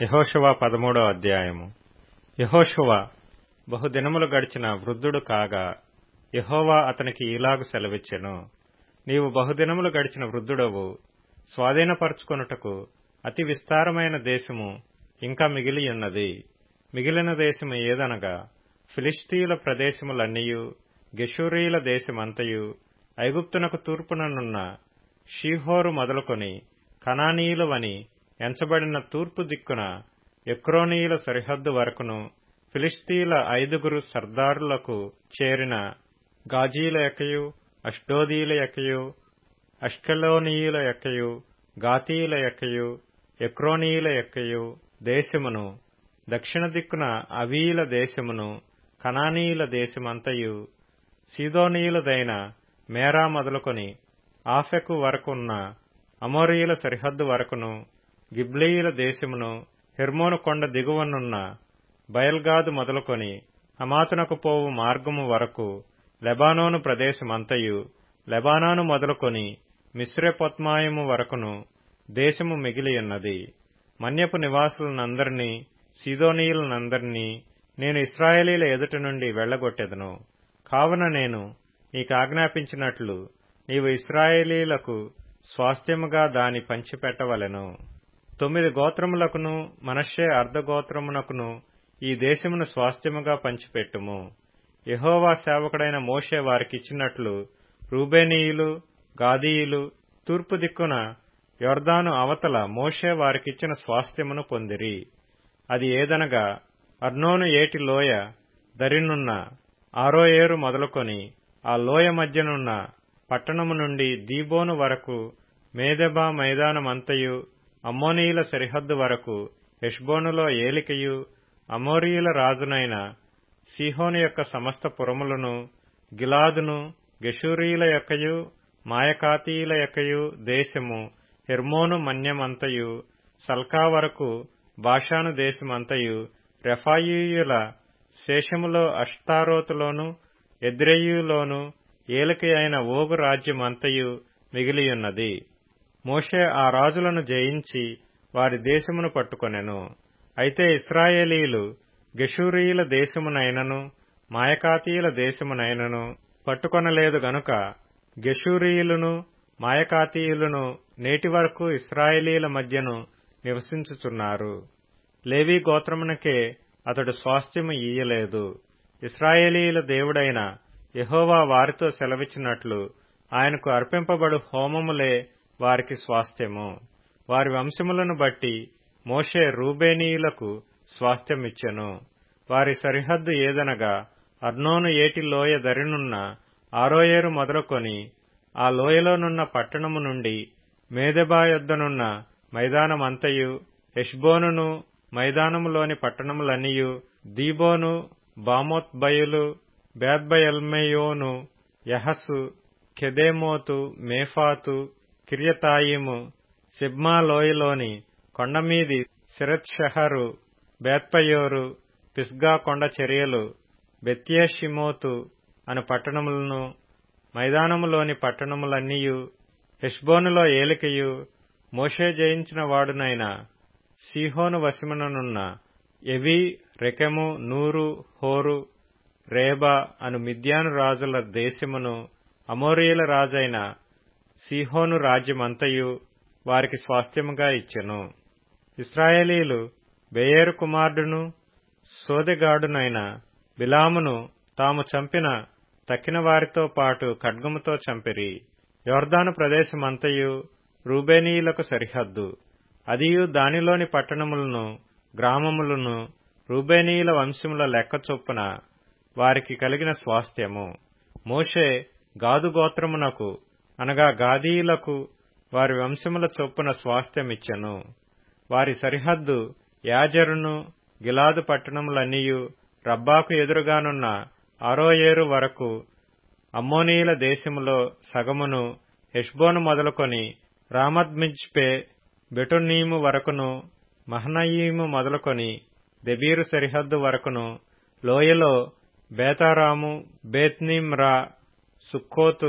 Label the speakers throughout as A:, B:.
A: యహోషువ పదమూడో అధ్యాయము యహోషువ బహుదినములు గడిచిన వృద్ధుడు కాగా యహోవా అతనికి ఇలాగు సెలవిచ్చెను నీవు బహుదినములు గడిచిన వృద్ధుడవు స్వాధీనపరచుకొనుటకు అతి విస్తారమైన దేశము ఇంకా మిగిలియున్నది మిగిలిన దేశము ఏదనగా ఫిలిస్తీయుల ప్రదేశములన్నీయు గెషూరీల దేశమంతయు ఐగుప్తునకు తూర్పుననున్న షీహోరు మొదలుకొని కనానీయులవని ఎంచబడిన తూర్పు దిక్కున ఎక్రోనీయుల సరిహద్దు వరకును ఫిలిస్తీయుల ఐదుగురు సర్దారులకు చేరిన గాజీల యొక్కయు అష్డోదీల యొక్కయు అష్కెలోనీయుల యొక్కయు గాతీయుల యొక్కయు ఎక్రోనీయుల యొక్కయు దేశమును దక్షిణ దిక్కున అవీల దేశమును కనానీయుల దేశమంతయు సీదోనీయులదైన మేరా మొదలుకొని ఆఫెకు వరకున్న అమోరీయుల సరిహద్దు వరకును గిబ్లీయుల దేశమును హెర్మోను కొండ దిగువనున్న బయల్గాదు మొదలుకొని హమాతునకు పోవు మార్గము వరకు లెబానోను ప్రదేశమంతయు లెబానాను మొదలుకొని మిశ్రెపొత్మాయము వరకును దేశము మిగిలియున్నది మన్యపు నివాసులనందరినీ సీదోనీయులనందరినీ నేను ఇస్రాయేలీల ఎదుట నుండి వెళ్లగొట్టెదను కావున నేను నీకాజ్ఞాపించినట్లు నీవు ఇస్రాయేలీలకు స్వాస్థ్యముగా దాని పంచిపెట్టవలెను తొమ్మిది గోత్రములకును మనషే అర్ధగోత్రమునకును ఈ దేశమును స్వాస్థ్యముగా పంచిపెట్టుము యహోవా సేవకుడైన మోషే వారికిచ్చినట్లు రూబేనీయులు గాదీయులు తూర్పు దిక్కున యొర్దాను అవతల మోషే వారికిచ్చిన స్వాస్థ్యమును పొందిరి అది ఏదనగా అర్నోను ఏటి లోయ దరినున్న ఆరోయేరు మొదలుకొని ఆ లోయ మధ్యనున్న పట్టణము నుండి దీబోను వరకు మేదెబా మైదానమంతయు అమ్మోనీయుల సరిహద్దు వరకు హెష్బోనులో ఏలికయు అమోరీయుల రాజునైన సీహోను యొక్క సమస్త పురములను గిలాదును గెషూరీయుల యొక్కయు మాయకాతీయుల యొక్కయు దేశము హెర్మోను మన్యమంతయు సల్కా వరకు బాషాను దేశమంతయు రెఫాయియుల శేషములో అష్తారోతులోను ఎద్రెయులోను ఏలిక అయిన ఓగు రాజ్యమంతయు మిగిలియున్నది మోషే ఆ రాజులను జయించి వారి దేశమును పట్టుకొనెను అయితే ఇస్రాయేలీలు గెషూరీయుల దేశమునైనను మాయకాతీయుల దేశమునైనను పట్టుకొనలేదు గనుక గెషూరీయులను మాయకాతీయులను నేటి వరకు ఇస్రాయేలీల మధ్యను నివసించుచున్నారు లేవీ గోత్రమునకే అతడు స్వాస్థ్యము ఇయ్యలేదు ఇస్రాయేలీల దేవుడైన యహోవా వారితో సెలవిచ్చినట్లు ఆయనకు అర్పింపబడు హోమములే వారికి స్వాస్థ్యము వారి వంశములను బట్టి మోషే రూబేనీయులకు స్వాస్థ్యమిచ్చెను వారి సరిహద్దు ఏదనగా అర్నోను ఏటి లోయ దరినున్న ఆరోయేరు మొదలుకొని ఆ లోయలోనున్న పట్టణము నుండి మేదెబా యొద్దనున్న మైదానమంతయు హెష్బోనును మైదానములోని పట్టణములన్నీయు దీబోను బామోత్బయులు బేద్బయల్మెయోను యహసు కెదేమోతు మేఫాతు కిర్యతాయిము సిబ్మా లోయలోని కొండమీది సిరత్షహరు బేత్పయోరు పిస్గా కొండ చర్యలు బెత్యేషిమోతు అను పట్టణములను మైదానములోని పట్టణములన్నీయు హెష్బోనులో ఏలికయు మోషే జయించిన వాడునైన సీహోను వశముననున్న ఎవి రెకెము నూరు హోరు రేబా అను మిద్యాను రాజుల దేశమును అమోరియుల రాజైన సీహోను రాజ్యమంతయు వారికి స్వాస్థ్యముగా ఇచ్చెను ఇస్రాయేలీలు బెయేరు కుమారుడును సోదెగాడునైన బిలామును తాము చంపిన తక్కిన వారితో పాటు ఖడ్గముతో చంపిరి యోర్దాను ప్రదేశమంతయు రూబేనీయులకు సరిహద్దు అదియు దానిలోని పట్టణములను గ్రామములను రూబేనీయుల వంశముల లెక్క చొప్పున వారికి కలిగిన స్వాస్థ్యము మోషే గాదు గోత్రమునకు అనగా గాదీయులకు వారి వంశముల చొప్పున స్వాస్థ్యమిచ్చెను వారి సరిహద్దు యాజరును గిలాదు పట్టణములన్నీయు రబ్బాకు ఎదురుగానున్న అరోయేరు వరకు అమ్మోనీయుల దేశములో సగమును హెష్బోను మొదలుకొని రామద్మిజ్పే బెటున్నీము వరకును మహనయీము మొదలుకొని దెబీరు సరిహద్దు వరకును లోయలో బేతారాము బేత్నిమ్రా సుక్కోతు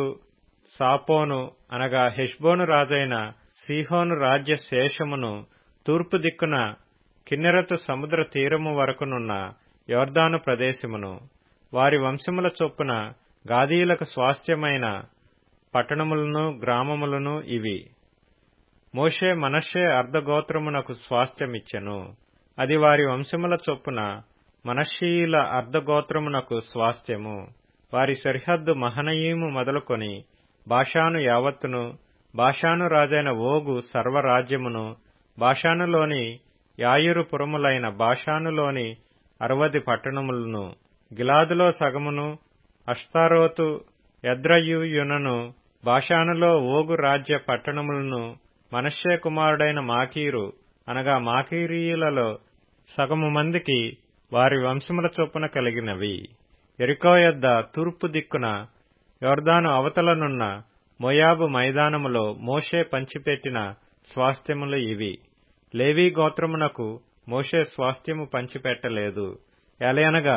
A: సాపోను అనగా హెష్బోను రాజైన సీహోను రాజ్య శేషమును తూర్పు దిక్కున కిన్నెరతు సముద్ర తీరము వరకునున్న యోర్దాను ప్రదేశమును వారి వంశముల చొప్పున గాదీలకు స్వాస్థ్యమైన పట్టణములను గ్రామములను ఇవి మోషే మనషే అర్ధగోత్రమునకు స్వాస్థ్యమిచ్చెను అది వారి వంశముల చొప్పున మనషీయుల అర్ధగోత్రమునకు స్వాస్థ్యము వారి సరిహద్దు మహనయీము మొదలుకొని బాషాను యావత్తును బాషాను రాజైన ఓగు సర్వరాజ్యమును బాషానులోని యాయురుపురములైన బాషానులోని అరవది పట్టణములను గిలాదులో సగమును అష్తారోతు ఎద్రయుయునను బాషానులో ఓగు రాజ్య పట్టణములను మనష్యే కుమారుడైన మాకీరు అనగా మాకీరీయులలో సగము మందికి వారి వంశముల చొప్పున కలిగినవి ఎరికో యొద్ద తూర్పు దిక్కున యోర్దాను అవతలనున్న మోయాబు మైదానములో మోషే పంచిపెట్టిన స్వాస్థ్యములు ఇవి లేవీ గోత్రమునకు మోషే స్వాస్థ్యము పంచిపెట్టలేదు ఎలయనగా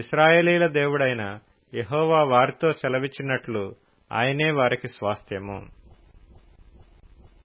A: ఇస్రాయేలీల దేవుడైన యహోవా వారితో సెలవిచ్చినట్లు ఆయనే వారికి స్వాస్థ్యము